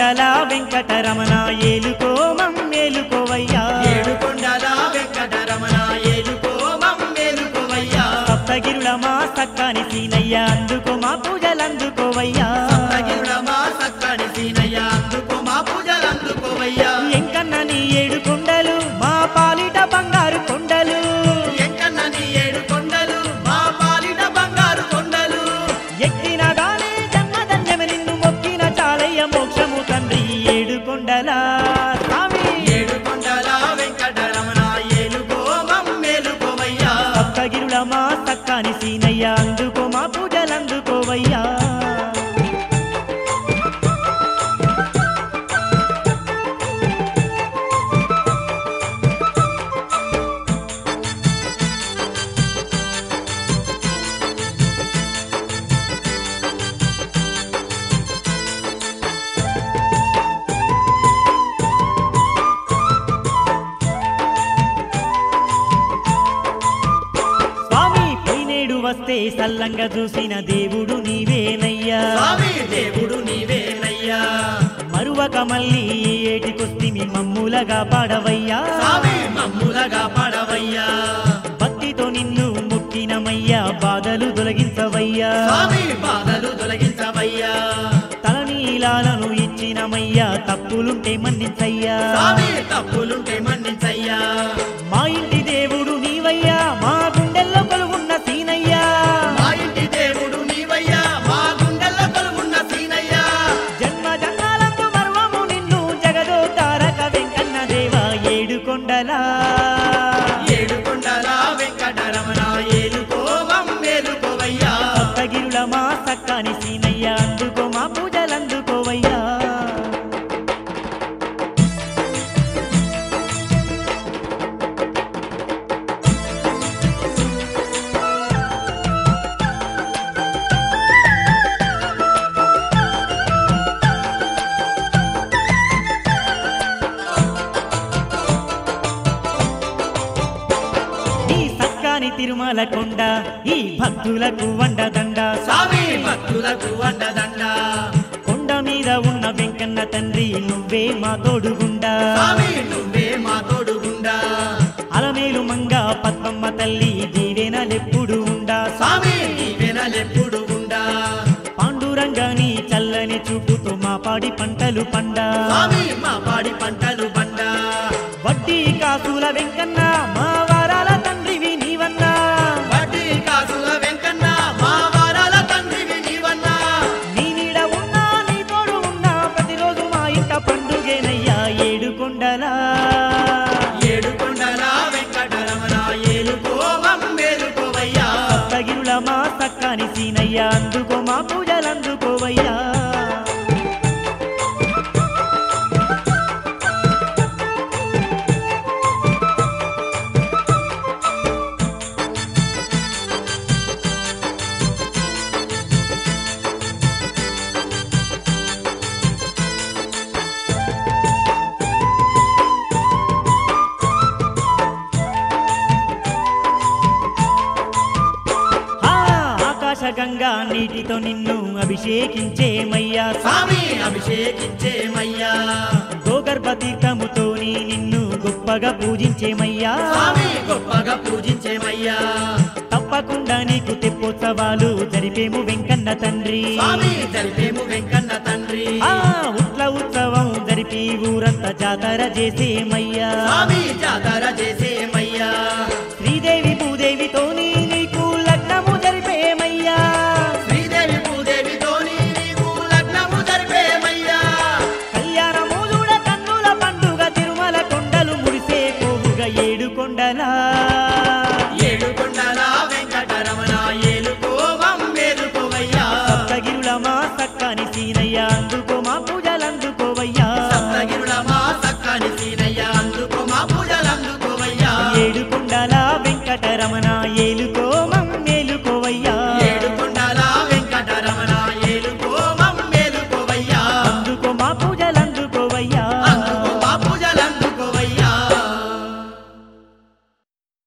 కొండల వెంకటరమణ ఏలుకో మమ్మేలుకోవయ్యా ఏడు కొండల వెంకటరమణ ఏలుకో మమ్మేలుకోవయ్యా సప్తగిరుల మా సక్కాని సీనయ్య అందుకో మా పూజలందుకోవయ్యా సప్తగిరుడమా సక్కని సీనయ్య అందుకో మా పూజలు అందుకోవయ్యా ఎంకన్న నీ ఏడు కొండలు మా పాలిట బంగారు కొండలు ఎంకన్న నీ ఏడు కొండలు మా పాలిట బంగారు కొండలు ఎక్కిన గానే జన్మధన్యమ నిన్ను మొక్కిన చాలయ్య మోక్షము తండ్రి ఏడు కొండల స్వామి ఏడు కొండల వెంకటరమణ ఏలుకో మమ్మేలుకోవయ్యా సప్తగిరుల మా సక్కాని సీనయ్య అందుకో మా పూజలందుకోవయ్యా స్వామి పోయినేడు వస్తే సల్లంగా చూసిన దేవుడు నీవేనయ్యా స్వామి దేవుడు నీవేనయ్యా మరువక మళ్ళీ ఈ ఏటికొస్తిమి మమ్ములగా పాడవయ్యా స్వామి మమ్ములగా పడవయ్యా భక్తితో నిన్ను ముక్కినమయ్యా బాధలు తొలగించవయ్యా స్వామి బాధలు తొలగించవయ్యా తలనీలాలను ఇచ్చినమయ్యా తప్పులుంటే మన్నించయ్యా స్వామి తప్పులుంటే మన్నించయ్యా మా ఇంటి దేవుడు నీవయ్యా మా గుండెల్లో కొలువున్న సీనయ్యా మా ఇంటి దేవుడు నీవయ్యా మా గుండెల్లో కొలువున్న సీనయ్యా జన్మ జన్మాలకు మర్వము నిన్ను జగదో తారక వెంకన్న దేవా ఏడు కొండలా ఏడు కొండల వెంకటరమణ ఏలుకో మమ్మేలుకోవయ్యా సప్తగిరుల మా సక్కాని సీనయ్యా అందుకో మా పూజలందుకోవయ్యా ఈ సక్కాని తిరుమల కొండ ఈ భక్తులకు వండదండ స్వామి భక్తులకు అండదండ కొండ మీద ఉన్న వెంకన్న తండ్రి నువ్వే మా తోడుగుండా స్వామి నువ్వే మా తోడుగుండా అలమేలు మంగ పద్మమ్మ తల్లి దీవెనలెప్పుడు ఉండా స్వామి నీవెనలెప్పుడు ఉండా పాండురంగాని చల్లని చూపుతో మా పాడి పంటలు పండా స్వామి మా పాడి పంటలు బండ వడ్డీ కాసుల వెంకన్న మా వారాల తండ్రివి నీవన్నా వడ్డీ కాసుల వెంకన్న మా వారాల తండ్రివి నీవన్నా నీ నీడ ఉన్నా నీ తోడు ఉన్నా ప్రతిరోజు మా ఇంట పండుగేనయ్యా ఏడు కొండలా ఏడు కొండల వెంకటరమణ ఏలుకో మమ్మేలుకోవయ్యా సప్తగిరుల మా సక్కాని సీనయ్యా అందుకో మా పూజలందుకోవయ్యా ఆ, ఆకాశగంగా నీటితో నిన్ను అభిషేకించేమయ్యా స్వామి అభిషేకించేమయ్యా గోగర్భ తీర్థముతో నిన్ను గొప్పగా పూజించేమయ్యా స్వామి గొప్పగా పూజించేమయ్యా తప్పకుండా నీకు తెప్పోత్సవాలు జరిపేము వెంకన్న తండ్రి స్వామి జరిపేము వెంకన్న తండ్రి ఆ ఉట్ల ఉత్సవం జరిపి ఊరంతా జాతర చేసేమయ్యా స్వామి జాతర చేసేమయ్యా శ్రీదేవి భూదేవితో నీకు లగ్నము జరిపేమయ్యా శ్రీదేవి భూదేవితోని నీకు లగ్నము జరిపేమయ్యా కళ్యాణము చూడ కన్నుల పండుగ తిరుమల కొండలు మురిసే పోవుగా ఏడు కొండలా ఏడు